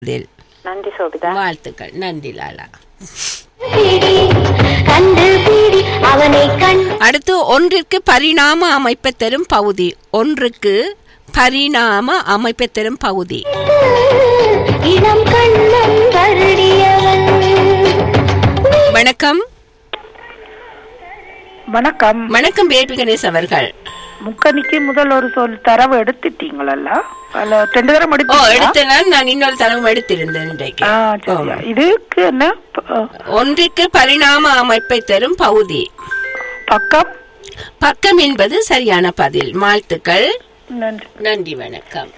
இதில் நன்றி சோபிதா வாழ்த்துக்கள் நன்றி லாலா பிடி கண்டு பிடி அவனை கண் அடுத்து ஒன்றிற்கு பரிணாம அமைப்பை தரும் பகுதி ஒன்றுக்கு பரிணாம அமைப்பை தரும் பகுதி இளம் கண்ணன் வருடியவன் வணக்கம் வணக்கம் வணக்கம் பேபி கணேஷ் அவர்கள் முக்கணிக்கு முதல் ஒரு சொல் தரவு எடுத்துட்டீங்களல்ல அல்ல ரெண்டு தரம் ஓ எடுத்தீங்களா? எடுத்தனால் நான் இன்னொரு தரவு எடுத்திருந்தேன் இன்றைக்கு ஆ, சரியா. இதுக்கு என்ன ப- ஒன்றிற்கு பரிணாம அமைப்பை தரும் பகுதி பக்கம் பக்கம் என்பது சரியான பதில் வாழ்த்துக்கள் நன்றி நன்றி வணக்கம்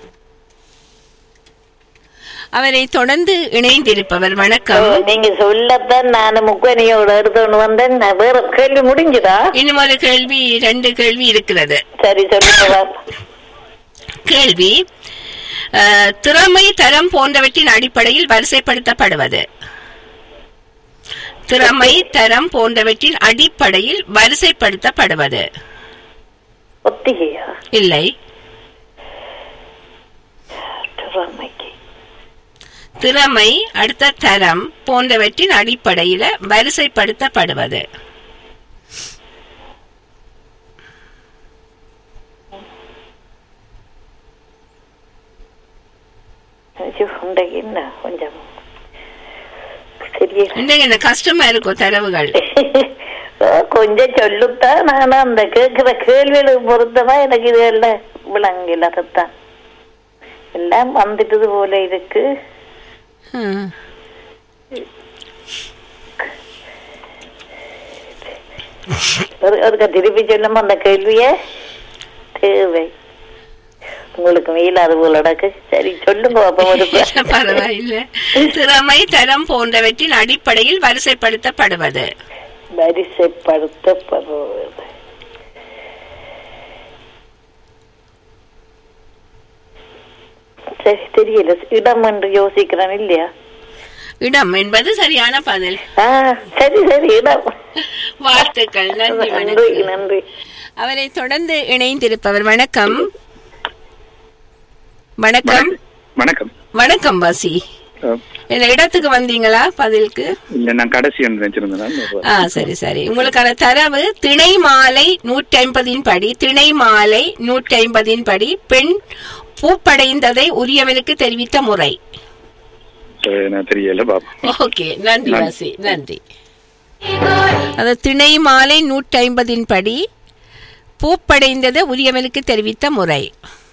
அவரை தொடர்ந்து இணைந்திருப்பவர் வணக்கம் நீங்க சொல்லத்தான் நான் முக்கணியோட எடுத்துட்டு வந்தேன் நான் வேற கேள்வி முடிஞ்சுதா இன்னும் ஒரு கேள்வி ரெண்டு கேள்வி இருக்கிறது சரி சொல்லுங்க கேள்வி அஹ், திறமை தரம் போன்றவற்றின் அடிப்படையில் வரிசைப்படுத்தப்படுவது திறமை தரம் போன்றவற்றின் அடிப்படையில் வரிசைப்படுத்தப்படுவது ஒத்திகையா இல்லை திறமைக்கு திறமை அடுத்த தரம் போன்றவற்றின் அடிப்படையில வரிசைப்படுத்தப்படுவது ஐயோ, இன்றைக்கு என்ன கொஞ்சம் சரியா இன்னைக்கு என்ன கஷ்டமா இருக்கும் தரவுகள் ஓ, கொஞ்சம் சொல்லுத்தான் நான் அந்த கேட்கிற கேள்விகளுக்கு பொறுத்தமா எனக்கு இது எல்லாம் விளங்கல அதுதான் எல்லாம் வந்துட்டது போல இருக்கு ஹம். ஒரு ஒருக்க திருப்பி சொல்லுமா அந்த கேள்விய தேவை உங்களுக்கு மேலாது போல நடக்கு சரி சொல்லுங்க அப்ப ஒரு பரவாயில்லை திறமை தரம் போன்றவற்றின் அடிப்படையில் வரிசைப்படுத்தப்படுவது வரிசைப்படுத்தப்படுவது சரி தெரியல இடம் என்று யோசிக்கிறேன் இல்லையா இடம் என்பது சரியான பதில் ஆ சரி சரி இடம் வாழ்த்துக்கள் நன்றி நன்றி வணக்கம் நன்றி அவரை தொடர்ந்து இணைந்திருப்பவர் வணக்கம் வணக்கம் வணக்கம் வணக்கம் வாசி அஹ், இந்த இடத்துக்கு வந்தீங்களா பதிலுக்கு இல்ல நான் கடைசி ஒன்று நினைச்சிருந்தேன் ஆ சரி சரி உங்களுக்கான தரவு திணை மாலை நூற்றி ஐம்பதின் படி திணை மாலை நூற்றி ஐம்பதின் படி பெண் பூப்படைந்ததை உரியவனுக்கு தெரிவித்த முறை அஹ், நான் தெரியல பாப்போம் ஓகே நன்றி நன்றி. வாசி நன்றி அது திணை மாலை நூற்றி ஐம்பதின் படி பூப்படைந்ததை உரியவனுக்கு தெரிவித்த முறை